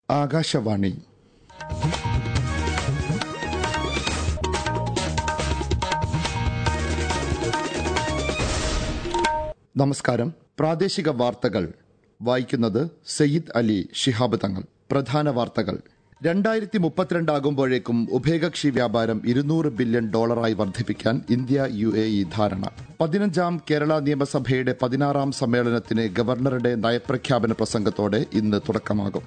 ആകാശവാണി നമസ്കാരം പ്രാദേശിക വാർത്തകൾ വായിക്കുന്നത് സയ്യിദ് അലി ഷിഹാബ് തങ്ങൾ പ്രധാന വാർത്തകൾ രണ്ടായിരത്തി മുപ്പത്തിരണ്ടാകുമ്പോഴേക്കും ഉഭയകക്ഷി വ്യാപാരം ഇരുന്നൂറ് ബില്യൺ ഡോളറായി വർദ്ധിപ്പിക്കാൻ ഇന്ത്യ യു എ ഇ ധാരണ പതിനഞ്ചാം കേരള നിയമസഭയുടെ പതിനാറാം സമ്മേളനത്തിന് ഗവർണറുടെ നയപ്രഖ്യാപന പ്രസംഗത്തോടെ ഇന്ന് തുടക്കമാകും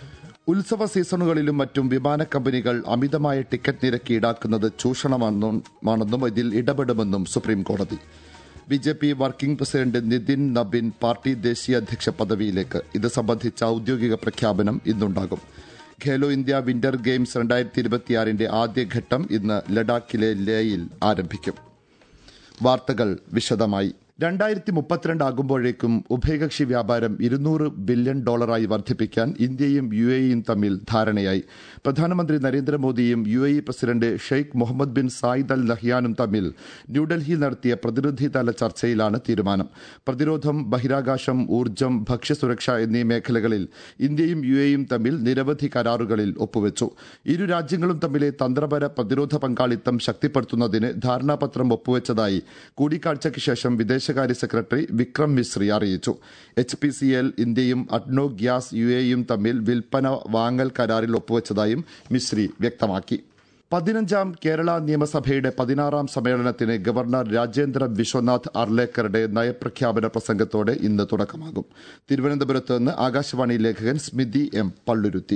ഉത്സവ സീസണുകളിലും മറ്റും വിമാന കമ്പനികൾ അമിതമായ ടിക്കറ്റ് നിരക്ക് ഈടാക്കുന്നത് ചൂഷണമാണെന്നും ഇതിൽ ഇടപെടുമെന്നും സുപ്രീംകോടതി B J P working president Nitin Nabin party ദേശീയ അധ്യക്ഷ പദവിയിലേക്ക് ഇത് സംബന്ധിച്ച ഔദ്യോഗിക പ്രഖ്യാപനം ഇന്നുണ്ടാകും ഖേലോ ഇന്ത്യ വിന്റർ ഗെയിംസ് രണ്ടായിരത്തി ഇരുപത്തിയാറിന്റെ ആദ്യഘട്ടം ഇന്ന് ലഡാക്കിലെ ലേയിൽ ആരംഭിക്കും വാർത്തകൾ വിശദമായി രണ്ടായിരത്തി മുപ്പത്തിരണ്ടാകുമ്പോഴേക്കും ഉഭയകക്ഷി വ്യാപാരം ഇരുന്നൂറ് ബില്യൺ ഡോളറായി വർദ്ധിപ്പിക്കാൻ ഇന്ത്യയും യു എയും തമ്മിൽ ധാരണയായി പ്രധാനമന്ത്രി നരേന്ദ്രമോദിയും U A president Sheikh Mohammed bin Zayed Al നഹ്യാനും തമ്മിൽ ന്യൂഡൽഹിയിൽ നടത്തിയ പ്രതിനിധിതല ചർച്ചയിലാണ് തീരുമാനം പ്രതിരോധം ബഹിരാകാശം ഊർജ്ജം ഭക്ഷ്യസുരക്ഷ എന്നീ മേഖലകളിൽ ഇന്ത്യയും യു എയും തമ്മിൽ നിരവധി കരാറുകളിൽ ഒപ്പുവച്ചു ഇരു രാജ്യങ്ങളും തമ്മിലെ തന്ത്രപര പ്രതിരോധ പങ്കാളിത്തം ശക്തിപ്പെടുത്തുന്നതിന് ധാരണാപത്രം ഒപ്പുവച്ചതായി കൂടിക്കാഴ്ചയ്ക്ക് ശേഷം വിദേശകാര്യ സെക്രട്ടറി വിക്രം മിശ്രി അറിയിച്ചു എച്ച് പി സി എൽ ഇന്ത്യയും അഡ്നോ ഗ്യാസ് യു എയും തമ്മിൽ വിൽപ്പന വാങ്ങൽ കരാറിൽ ഒപ്പുവച്ചതായും മിശ്രി വ്യക്തമാക്കി പതിനഞ്ചാം കേരള നിയമസഭയുടെ പതിനാറാം സമ്മേളനത്തിന് ഗവർണർ രാജേന്ദ്ര വിശ്വനാഥ് അർലേക്കറുടെ നയപ്രഖ്യാപന പ്രസംഗത്തോടെ ഇന്ന് തുടക്കമാകും തിരുവനന്തപുരത്ത് നിന്ന് ആകാശവാണി ലേഖകൻ സ്മിതി എം പള്ളുരുത്തി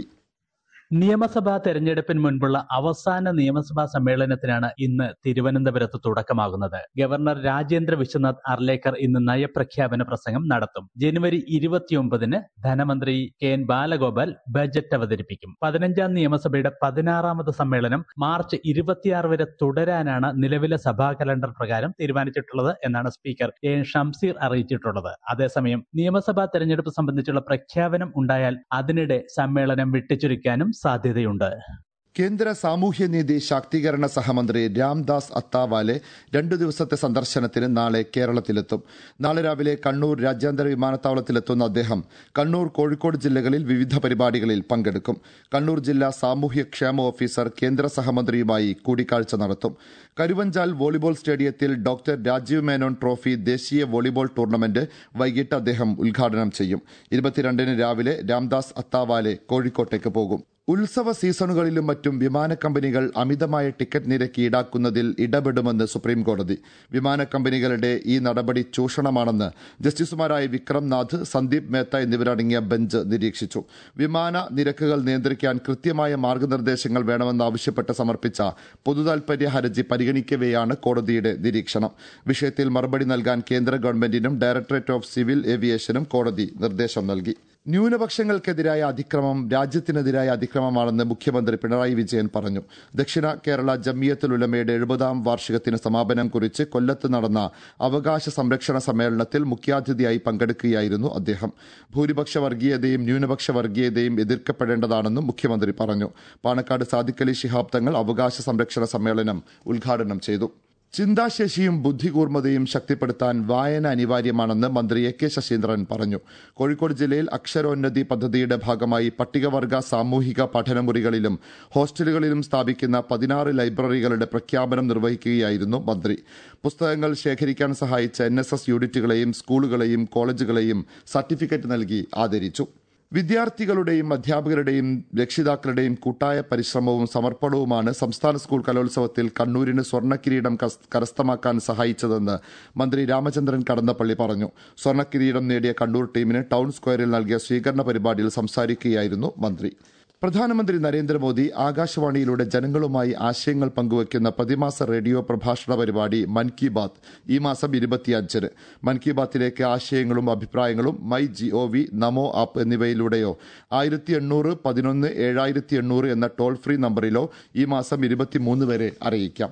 നിയമസഭാ തെരഞ്ഞെടുപ്പിന് മുൻപുള്ള അവസാന നിയമസഭാ സമ്മേളനത്തിനാണ് ഇന്ന് തിരുവനന്തപുരത്ത് തുടക്കമാകുന്നത് ഗവർണർ രാജേന്ദ്ര വിശ്വനാഥ് അർലേക്കർ ഇന്ന് നയപ്രഖ്യാപന പ്രസംഗം നടത്തും ജനുവരി ഇരുപത്തിയൊമ്പതിന് ധനമന്ത്രി കെ എൻ ബാലഗോപാൽ ബജറ്റ് അവതരിപ്പിക്കും പതിനഞ്ചാം നിയമസഭയുടെ പതിനാറാമത് സമ്മേളനം മാർച്ച് ഇരുപത്തിയാറ് വരെ തുടരാനാണ് നിലവിലെ സഭാ കലണ്ടർ പ്രകാരം തീരുമാനിച്ചിട്ടുള്ളത് എന്നാണ് സ്പീക്കർ എ എൻ ഷംസീർ അറിയിച്ചിട്ടുള്ളത് അതേസമയം നിയമസഭാ തെരഞ്ഞെടുപ്പ് സംബന്ധിച്ചുള്ള പ്രഖ്യാപനം ഉണ്ടായാൽ അതിനിടെ സമ്മേളനം വെട്ടിച്ചുരുക്കാനും സാധ്യതയുണ്ട് കേന്ദ്ര സാമൂഹ്യനീതി ശാക്തീകരണ സഹമന്ത്രി രാംദാസ് അത്താവാലെ രണ്ടു ദിവസത്തെ സന്ദർശനത്തിന് നാളെ കേരളത്തിലെത്തും നാളെ രാവിലെ കണ്ണൂർ രാജ്യാന്തര വിമാനത്താവളത്തിലെത്തുന്ന അദ്ദേഹം കണ്ണൂർ കോഴിക്കോട് ജില്ലകളിൽ വിവിധ പരിപാടികളിൽ പങ്കെടുക്കും കണ്ണൂർ ജില്ലാ സാമൂഹ്യക്ഷേമ ഓഫീസർ കേന്ദ്ര സഹമന്ത്രിയുമായി കൂടിക്കാഴ്ച നടത്തും കരുവഞ്ചാൽ വോളിബോൾ സ്റ്റേഡിയത്തിൽ ഡോക്ടർ രാജീവ് മേനോൻ ട്രോഫി ദേശീയ വോളിബോൾ ടൂർണമെന്റ് വൈകിട്ട് അദ്ദേഹം ഉദ്ഘാടനം ചെയ്യും ഇരുപത്തിരണ്ടിന് രാവിലെ രാംദാസ് അത്താവാലെ കോഴിക്കോട്ടേക്ക് പോകും ഉത്സവ സീസണുകളിലും മറ്റും വിമാന കമ്പനികൾ അമിതമായ ടിക്കറ്റ് നിരക്ക് ഈടാക്കുന്നതിൽ ഇടപെടുമെന്ന് സുപ്രീംകോടതി വിമാന കമ്പനികളുടെ ഈ നടപടി ചൂഷണമാണെന്ന് ജസ്റ്റിസുമാരായ വിക്രം നാഥ് സന്ദീപ് മേത്ത എന്നിവരടങ്ങിയ ബെഞ്ച് നിരീക്ഷിച്ചു വിമാന നിരക്കുകൾ നിയന്ത്രിക്കാൻ കൃത്യമായ മാർഗനിർദ്ദേശങ്ങൾ വേണമെന്നാവശ്യപ്പെട്ട് സമർപ്പിച്ച പൊതുതാൽപര്യ ഹർജി പരിഗണിക്കവെയാണ് കോടതിയുടെ നിരീക്ഷണം വിഷയത്തിൽ മറുപടി നൽകാൻ കേന്ദ്ര ഗവൺമെന്റിനും ഡയറക്ടറേറ്റ് ഓഫ് സിവിൽ ഏവിയേഷനും കോടതി നിർദ്ദേശം നൽകി ന്യൂനപക്ഷങ്ങൾക്കെതിരായ അതിക്രമം രാജ്യത്തിനെതിരായ അതിക്രമമാണെന്ന് മുഖ്യമന്ത്രി പിണറായി വിജയൻ പറഞ്ഞു ദക്ഷിണ കേരള ജമിയത്തുൽ ഉലമയുടെ എഴുപതാം വാർഷികത്തിന് സമാപനം കുറിച്ച് കൊല്ലത്ത് നടന്ന അവകാശ സംരക്ഷണ സമ്മേളനത്തിൽ മുഖ്യാതിഥിയായി പങ്കെടുക്കുകയായിരുന്നു അദ്ദേഹം ഭൂരിപക്ഷ വർഗീയതയും ന്യൂനപക്ഷ വർഗീയതയും എതിർക്കപ്പെടേണ്ടതാണെന്നും മുഖ്യമന്ത്രി പറഞ്ഞു പാണക്കാട് സാദിഖലി ശിഹാബ് തങ്ങൾ അവകാശ സംരക്ഷണ സമ്മേളനം ഉദ്ഘാടനം ചെയ്തു ചിന്താശേഷിയും ബുദ്ധികൂർമ്മതയും ശക്തിപ്പെടുത്താൻ വായന അനിവാര്യമാണെന്ന് മന്ത്രി എ കെ ശശീന്ദ്രൻ പറഞ്ഞു കോഴിക്കോട് ജില്ലയിൽ അക്ഷരോന്നതി പദ്ധതിയുടെ ഭാഗമായി പട്ടികവർഗ സാമൂഹിക പഠനമുറികളിലും ഹോസ്റ്റലുകളിലും സ്ഥാപിക്കുന്ന പതിനാറ് ലൈബ്രറികളുടെ പ്രഖ്യാപനം നിർവഹിക്കുകയായിരുന്നു മന്ത്രി പുസ്തകങ്ങൾ ശേഖരിക്കാൻ സഹായിച്ച എൻ യൂണിറ്റുകളെയും സ്കൂളുകളെയും കോളേജുകളെയും സർട്ടിഫിക്കറ്റ് നൽകി ആദരിച്ചു വിദ്യാർത്ഥികളുടെയും അധ്യാപകരുടെയും രക്ഷിതാക്കളുടെയും കൂട്ടായ പരിശ്രമവും സമർപ്പണവുമാണ് സംസ്ഥാന സ്കൂൾ കലോത്സവത്തിൽ കണ്ണൂരിന് സ്വർണ്ണക്കിരീടം കരസ്ഥമാക്കാൻ സഹായിച്ചതെന്ന് മന്ത്രി രാമചന്ദ്രൻ കടന്നപ്പള്ളി പറഞ്ഞു സ്വർണ്ണക്കിരീടം നേടിയ കണ്ണൂർ ടീമിന് ടൌൺ സ്ക്വയറിൽ നൽകിയ സ്വീകരണ പരിപാടിയിൽ സംസാരിക്കുകയായിരുന്നു മന്ത്രി പ്രധാനമന്ത്രി നരേന്ദ്രമോദി ആകാശവാണിയിലൂടെ ജനങ്ങളുമായി ആശയങ്ങൾ പങ്കുവയ്ക്കുന്ന പ്രതിമാസ റേഡിയോ പ്രഭാഷണ പരിപാടി മൻ കി ബാത്ത് ഈ മാസം ഇരുപത്തിയഞ്ചിന് മൻ കി ബാത്തിലേക്ക് ആശയങ്ങളും അഭിപ്രായങ്ങളും my G O V NaMo app എന്നിവയിലൂടെയോ ആയിരത്തി എണ്ണൂറ് പതിനൊന്ന് ഏഴായിരത്തി എണ്ണൂറ് എന്ന ടോൾ ഫ്രീ നമ്പറിലോ ഈ മാസം ഇരുപത്തിമൂന്ന് വരെ അറിയിക്കാം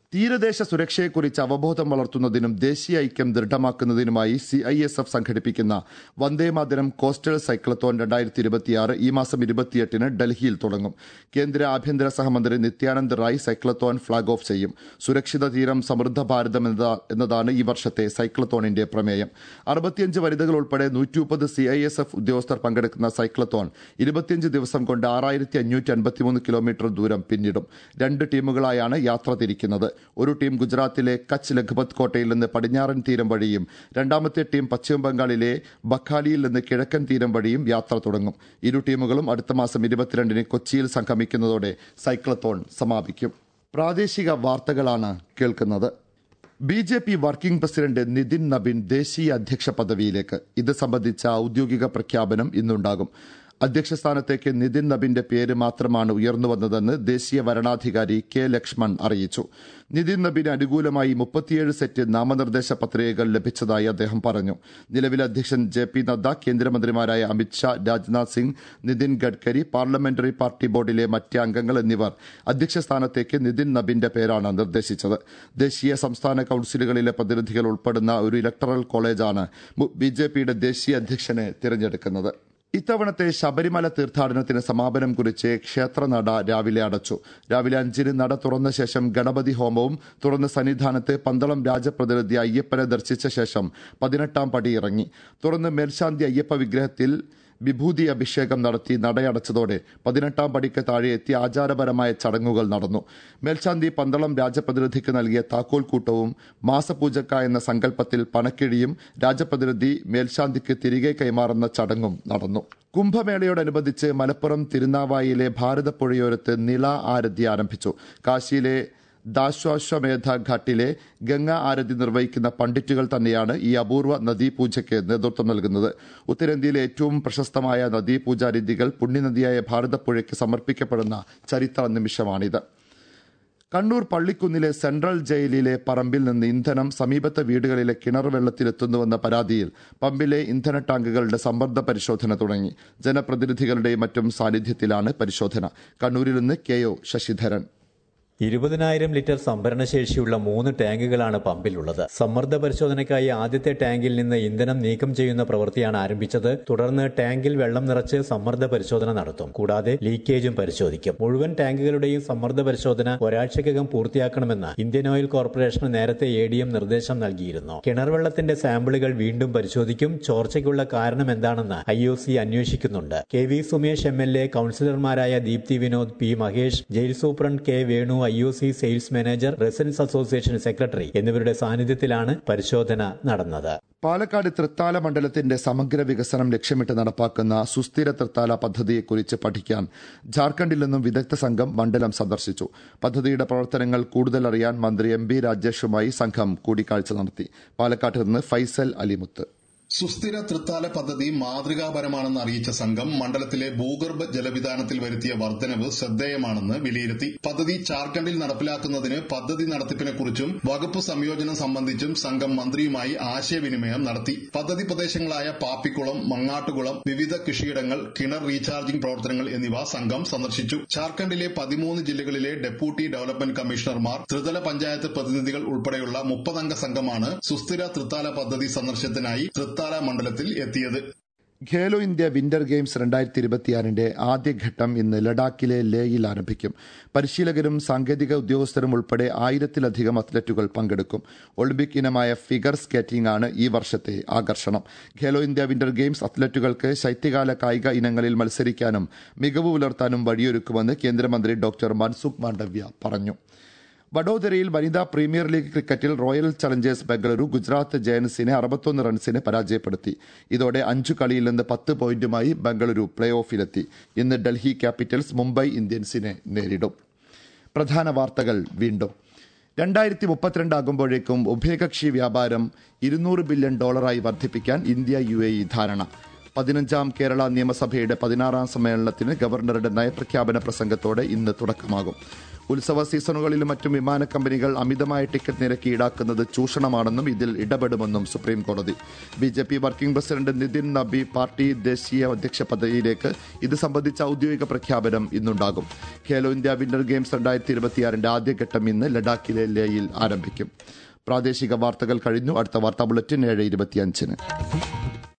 തീരദേശ സുരക്ഷയെക്കുറിച്ച് അവബോധം വളർത്തുന്നതിനും ദേശീയ ഐക്യം ദൃഢമാക്കുന്നതിനുമായി സി ഐ എസ് എഫ് സംഘടിപ്പിക്കുന്ന വന്ദേമാതരം കോസ്റ്റൽ സൈക്ലത്തോൺ രണ്ടായിരത്തി ഇരുപത്തിയാറ് ഈ മാസം ഇരുപത്തിയെട്ടിന് ഡൽഹിയിൽ തുടങ്ങും കേന്ദ്ര ആഭ്യന്തര സഹമന്ത്രി Nityanand Rai cyclothon flag off ചെയ്യും സുരക്ഷിത തീരം സമൃദ്ധ ഭാരതം എന്നതാണ് ഈ വർഷത്തെ സൈക്ലത്തോണിന്റെ പ്രമേയം അറുപത്തിയഞ്ച് വനിതകൾ ഉൾപ്പെടെ നൂറ്റി മുപ്പത് സി ഐ എസ് എഫ് ഉദ്യോഗസ്ഥർ പങ്കെടുക്കുന്ന സൈക്ലത്തോൺ ഇരുപത്തിയഞ്ച് ദിവസം കൊണ്ട് ആറായിരത്തി അഞ്ഞൂറ്റി അൻപത്തിമൂന്ന് കിലോമീറ്റർ ദൂരം പിന്നിടും രണ്ട് ടീമുകളായാണ് യാത്ര തിരിക്കുന്നത് ഒരു ടീം ഗുജറാത്തിലെ കച്ച് ലഖ്പത് കോട്ടയിൽ നിന്ന് പടിഞ്ഞാറൻ തീരം വഴിയും രണ്ടാമത്തെ ടീം പശ്ചിമ ബംഗാളിലെ ബഖാലിയിൽ നിന്ന് കിഴക്കൻ തീരം വഴിയും യാത്ര തുടങ്ങും ഇരു ടീമുകളും അടുത്ത മാസം ഇരുപത്തിരണ്ടിന് കൊച്ചിയിൽ സംഗമിക്കുന്നതോടെ സൈക്ലത്തോൺ സമാപിക്കും പ്രാദേശിക വാർത്തകളാണ് കേൾക്കുന്നത് B J P working president Nitin Nabin ദേശീയ അധ്യക്ഷ പദവിയിലേക്ക് ഇത് സംബന്ധിച്ച ഔദ്യോഗിക പ്രഖ്യാപനം ഇന്നുണ്ടാകും അധ്യക്ഷ സ്ഥാനത്തേക്ക് നിതിൻ നബിന്റെ പേര് മാത്രമാണ് ഉയർന്നുവന്നതെന്ന് ദേശീയ വരണാധികാരി കെ ലക്ഷ്മൺ അറിയിച്ചു നിതിൻ നബിന് അനുകൂലമായി മുപ്പത്തിയേഴ് സെറ്റ് നാമനിർദ്ദേശ പത്രികകൾ ലഭിച്ചതായി അദ്ദേഹം പറഞ്ഞു നിലവിലെ അധ്യക്ഷൻ ജെ പി നദ്ദ കേന്ദ്രമന്ത്രിമാരായ അമിത്ഷാ രാജ്നാഥ് സിംഗ് നിതിൻ ഗഡ്കരി പാർലമെന്ററി പാർട്ടി ബോർഡിലെ മറ്റ് അംഗങ്ങൾ എന്നിവർ അധ്യക്ഷ സ്ഥാനത്തേക്ക് നിതിൻ നബിന്റെ പേരാണ് നിർദ്ദേശിച്ചത് ദേശീയ സംസ്ഥാന കൌൺസിലുകളിലെ പ്രതിനിധികൾ ഉൾപ്പെടുന്ന ഒരു ഇലക്ടറൽ കോളേജാണ് ബി ജെ പിയുടെ ദേശീയ അധ്യക്ഷനെ തിരഞ്ഞെടുക്കുന്നത് ഇത്തവണത്തെ ശബരിമല തീർത്ഥാടനത്തിന് സമാപനം കുറിച്ച് ക്ഷേത്രനട രാവിലെ അടച്ചു രാവിലെ അഞ്ചിന് നട തുറന്ന ശേഷം ഗണപതി ഹോമവും തുറന്ന സന്നിധാനത്ത് പന്തളം രാജപ്രതിനിധി അയ്യപ്പനെ ദർശിച്ച ശേഷം പതിനെട്ടാം പടി ഇറങ്ങി തുറന്ന് മേൽശാന്തി അയ്യപ്പ വിഗ്രഹത്തിൽ വിഭൂതി അഭിഷേകം നടത്തി നടയടച്ചതോടെ പതിനെട്ടാം പടിക്ക് താഴെ എത്തി ആചാരപരമായ ചടങ്ങുകൾ നടന്നു മേൽശാന്തി പന്തളം രാജപ്രതിനിധിക്ക് നൽകിയ താക്കോൽ കൂട്ടവും മാസപൂജക്ക എന്ന സങ്കല്പത്തിൽ പണക്കിഴിയും രാജപ്രതിനിധി മേൽശാന്തിക്ക് തിരികെ കൈമാറുന്ന ചടങ്ങും നടന്നു കുംഭമേളയോടനുബന്ധിച്ച് മലപ്പുറം തിരുനാവായിലെ ഭാരതപ്പുഴയോരത്ത് നിള ആരതി ആരംഭിച്ചു കാശിയിലെ ദാശ്വാശ്വമേധ ഘാട്ടിലെ ഗംഗ ആരതി നിർവഹിക്കുന്ന പണ്ഡിറ്റുകൾ തന്നെയാണ് ഈ അപൂർവ നദീപൂജയ്ക്ക് നേതൃത്വം നൽകുന്നത് ഉത്തരേന്ത്യയിലെ ഏറ്റവും പ്രശസ്തമായ നദീപൂജാ രീതികൾ പുണ്യനദിയായ ഭാരതപ്പുഴയ്ക്ക് സമർപ്പിക്കപ്പെടുന്ന ചരിത്ര നിമിഷമാണിത് കണ്ണൂർ പള്ളിക്കുന്നിലെ സെൻട്രൽ ജയിലിലെ പറമ്പിൽ നിന്ന് ഇന്ധനം സമീപത്തെ വീടുകളിലെ കിണർ വെള്ളത്തിലെത്തുന്നുവെന്ന പരാതിയിൽ പമ്പിലെ ഇന്ധന ടാങ്കുകളുടെ സമ്മർദ്ദ പരിശോധന തുടങ്ങി ജനപ്രതിനിധികളുടെയും മറ്റും സാന്നിധ്യത്തിലാണ് പരിശോധന കണ്ണൂരിൽ നിന്ന് കെ ഒ ശശിധരൻ ഇരുപതിനായിരം ലിറ്റർ സംഭരണശേഷിയുള്ള മൂന്ന് ടാങ്കുകളാണ് പമ്പിലുള്ളത് സമ്മർദ്ദ പരിശോധനയ്ക്കായി ആദ്യത്തെ ടാങ്കിൽ നിന്ന് ഇന്ധനം നീക്കം ചെയ്യുന്ന പ്രവൃത്തിയാണ് ആരംഭിച്ചത് തുടർന്ന് ടാങ്കിൽ വെള്ളം നിറച്ച് സമ്മർദ്ദ പരിശോധന നടത്തും കൂടാതെ ലീക്കേജും പരിശോധിക്കും മുഴുവൻ ടാങ്കുകളുടെയും സമ്മർദ്ദ പരിശോധന ഒരാഴ്ചക്കകം പൂർത്തിയാക്കണമെന്ന് ഇന്ത്യൻ ഓയിൽ കോർപ്പറേഷന് നേരത്തെ എ ഡി എം നിർദ്ദേശം നൽകിയിരുന്നു കിണർ വെള്ളത്തിന്റെ സാമ്പിളുകൾ വീണ്ടും പരിശോധിക്കും ചോർച്ചയ്ക്കുള്ള കാരണം എന്താണെന്ന് ഐ ഒ സി അന്വേഷിക്കുന്നുണ്ട് K V Sumesh M L A കൌൺസിലർമാരായ Deepthi Vinod P Mahesh jail superintendent K Venu I O C sales manager residence association secretary എന്നിവരുടെ സാന്നിധ്യത്തിലാണ് പരിശോധന നടന്നത് പാലക്കാട് തൃത്താല മണ്ഡലത്തിന്റെ സമഗ്ര വികസനം ലക്ഷ്യമിട്ട് നടപ്പാക്കുന്ന സുസ്ഥിര തൃത്താല പദ്ധതിയെക്കുറിച്ച് പഠിക്കാൻ ജാർഖണ്ഡിൽ നിന്നും വിദഗ്ധ സംഘം മണ്ഡലം സന്ദർശിച്ചു പദ്ധതിയുടെ പ്രവർത്തനങ്ങൾ കൂടുതൽ അറിയാൻ മന്ത്രി എം ബി രാജേഷുമായി സംഘം കൂടിക്കാഴ്ച നടത്തി പാലക്കാട്ട് നിന്ന് ഫൈസൽ അലിമുത്ത് സുസ്ഥിര തൃത്താല പദ്ധതി മാതൃകാപരമാണെന്ന് അറിയിച്ച സംഘം മണ്ഡലത്തിലെ ഭൂഗർഭ ജലവിധാനത്തിൽ വരുത്തിയ വർധനവ് ശ്രദ്ധേയമാണെന്ന് വിലയിരുത്തി പദ്ധതി ജാർഖണ്ഡിൽ നടപ്പിലാക്കുന്നതിന് പദ്ധതി നടത്തിപ്പിനെക്കുറിച്ചും വകുപ്പ് സംയോജനം സംബന്ധിച്ചും സംഘം മന്ത്രിയുമായി ആശയവിനിമയം നടത്തി പദ്ധതി പ്രദേശങ്ങളായ പാപ്പിക്കുളം മങ്ങാട്ടുകുളം വിവിധ കൃഷിയിടങ്ങൾ കിണർ റീചാർജിംഗ് പ്രവർത്തനങ്ങൾ എന്നിവ സംഘം സന്ദർശിച്ചു ജാർഖണ്ഡിലെ പതിമൂന്ന് ജില്ലകളിലെ ഡെപ്യൂട്ടി ഡെവലപ്മെന്റ് കമ്മീഷണർമാർ ത്രിതല പഞ്ചായത്ത് പ്രതിനിധികൾ ഉൾപ്പെടെയുള്ള മുപ്പതംഗ സംഘമാണ് സുസ്ഥിര തൃത്താല പദ്ധതി സന്ദർശനത്തിനായി തൃത്താല മണ്ഡലത്തിൽ എത്തിയത് ഖേലോ ഇന്ത്യ വിന്റർ ഗെയിംസ് രണ്ടായിരത്തി ഇരുപത്തിയാറിന്റെ ആദ്യഘട്ടം ഇന്ന് ലഡാക്കിലെ ലേയിൽ ആരംഭിക്കും പരിശീലകരും സാങ്കേതിക ഉദ്യോഗസ്ഥരും ഉൾപ്പെടെ ആയിരത്തിലധികം അത്ലറ്റുകൾ പങ്കെടുക്കും ഒളിമ്പിക് ഇനമായ ഫിഗർ സ്കേറ്റിംഗ് ആണ് ഈ വർഷത്തെ ആകർഷണം ഖേലോ ഇന്ത്യ വിന്റർ ഗെയിംസ് അത്ലറ്റുകൾക്ക് ശൈത്യകാല കായിക ഇനങ്ങളിൽ മത്സരിക്കാനും മികവ് പുലർത്താനും വഴിയൊരുക്കുമെന്ന് കേന്ദ്രമന്ത്രി ഡോക്ടർ മൻസുഖ് മാണ്ഡവ്യ പറഞ്ഞു വഡോദരയിൽ വനിതാ പ്രീമിയർ ലീഗ് ക്രിക്കറ്റിൽ റോയൽ ചലഞ്ചേഴ്സ് ബംഗളൂരു ഗുജറാത്ത് ജയൻസിനെ അറുപത്തൊന്ന് റൺസിന് പരാജയപ്പെടുത്തി ഇതോടെ അഞ്ചു കളിയിൽ നിന്ന് പത്ത് പോയിന്റുമായി ബംഗളൂരു പ്ലേ ഓഫിലെത്തി ഇന്ന് ഡൽഹി ക്യാപിറ്റൽസ് മുംബൈ ഇന്ത്യൻസിനെ നേരിടും പ്രധാന വാർത്തകൾ വീണ്ടും രണ്ടായിരത്തി മുപ്പത്തിരണ്ടാകുമ്പോഴേക്കും ഉഭയകക്ഷി വ്യാപാരം ഇരുന്നൂറ് ബില്യൺ ഡോളറായി വർദ്ധിപ്പിക്കാൻ ഇന്ത്യ യു എ ഇ ധാരണ പതിനഞ്ചാം കേരള നിയമസഭയുടെ പതിനാറാം സമ്മേളനത്തിന് ഗവർണറുടെ നയപ്രഖ്യാപന പ്രസംഗത്തോടെ ഇന്ന് തുടക്കമാകും ഉത്സവ സീസണുകളിലും മറ്റും വിമാന കമ്പനികൾ അമിതമായ ടിക്കറ്റ് നിരക്ക് ഈടാക്കുന്നത് ചൂഷണമാണെന്നും ഇതിൽ ഇടപെടുമെന്നും സുപ്രീം കോടതി B J P working president Nitin Nabi party ദേശീയ അധ്യക്ഷ പദവിയിലേക്ക് ഇത് സംബന്ധിച്ച ഔദ്യോഗിക പ്രഖ്യാപനം ഇന്നുണ്ടാകും ഖേലോ ഇന്ത്യ വിന്റർ ഗെയിംസ് രണ്ടായിരത്തി ഇരുപത്തിയാറിന്റെ ആദ്യഘട്ടം ഇന്ന് ലഡാക്കിലെ ലേയിൽ ആരംഭിക്കും പ്രാദേശിക വാർത്തകൾ കഴിഞ്ഞു അടുത്ത വാർത്താ ബുള്ളറ്റിൻ ഏഴ് ഇരുപത്തിയഞ്ചിന്